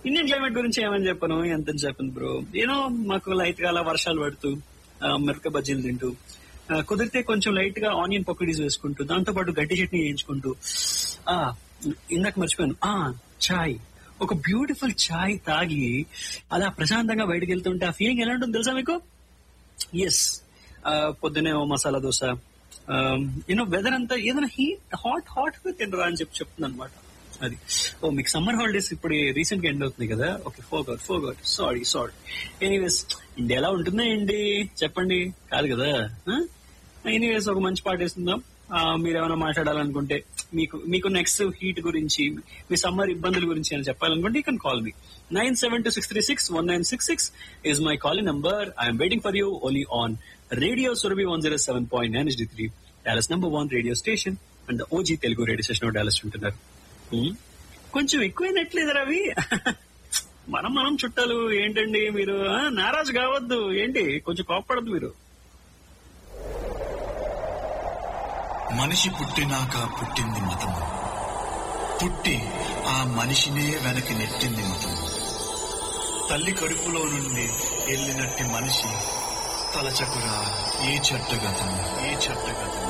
Indian climate గురించి ఏమని చెప్పను ఎంత చెప్పను బ్రో ఏనో మాకు లైట్ గా అలా వర్షాలు పడుతూ ఆ, మిరపకాయ బజ్జీలు తింటూ ఆ, కుదిరితే కొంచెం లైట్ గా ఆనియన్ పకోడీస్ వేసుకుంటూ దాంతో పాటు గడ్డి చట్నీ వేయించుకుంటూ ఆ ఇందాక మర్చిపోయాను ఆ చాయ్ ఒక బ్యూటిఫుల్ చాయ్ తాగి అలా ప్రశాంతంగా బయటకు వెళ్తుంటే ఆ ఫీలింగ్ ఎలా ఉంటుంది తెలుసా మీకు ఎస్ పొద్దునే ఓ మసాలా దోశ యూనో వెదర్ అంతా ఏదైనా హీట్ హాట్ హాట్ గా తినరా అని చెప్పి చెప్తుంది అనమాట అది ఓ మీకు సమ్మర్ హాలిడేస్ ఇప్పుడు రీసెంట్ గా ఎండ్ అవుతుంది కదా okay forgot forgot sorry sorry anyways India ఎలా ఉంటుందా ఏంటి చెప్పండి కాదు కదా ఎనీవేస్ ఒక మంచి పాట వేస్తుందాం ఆ, మీరేమైనా మాట్లాడాలనుకుంటే మీకు మీకు నెక్స్ట్ హీట్ గురించి మీ సమ్మర్ ఇబ్బందుల గురించి అని చెప్పాలనుకుంటే you can call me nine seven two six three six one nine six six is my calling number I'm waiting for you only on radio Surabhi one zero seven point nine D three Dallas number one radio station and OG Telugu radio station Dallas ఉంటున్నారు Hmm? కొంచెం ఎక్కువైనట్లేదు రవి మనం మనం చుట్టాలు ఏంటండి మీరు ఆ, నారాజు కావద్దు ఏంటి కొంచెం కోప్పడద్దు మీరు మనిషి పుట్టినాక పుట్టింది మతము పుట్టి ఆ మనిషినే వెనక్కి నెట్టింది మతము తల్లి కడుపులో నుండి వెళ్ళినట్టి మనిషి తలచకురా ఈ చెట్టగతం ఈ చెట్టగతం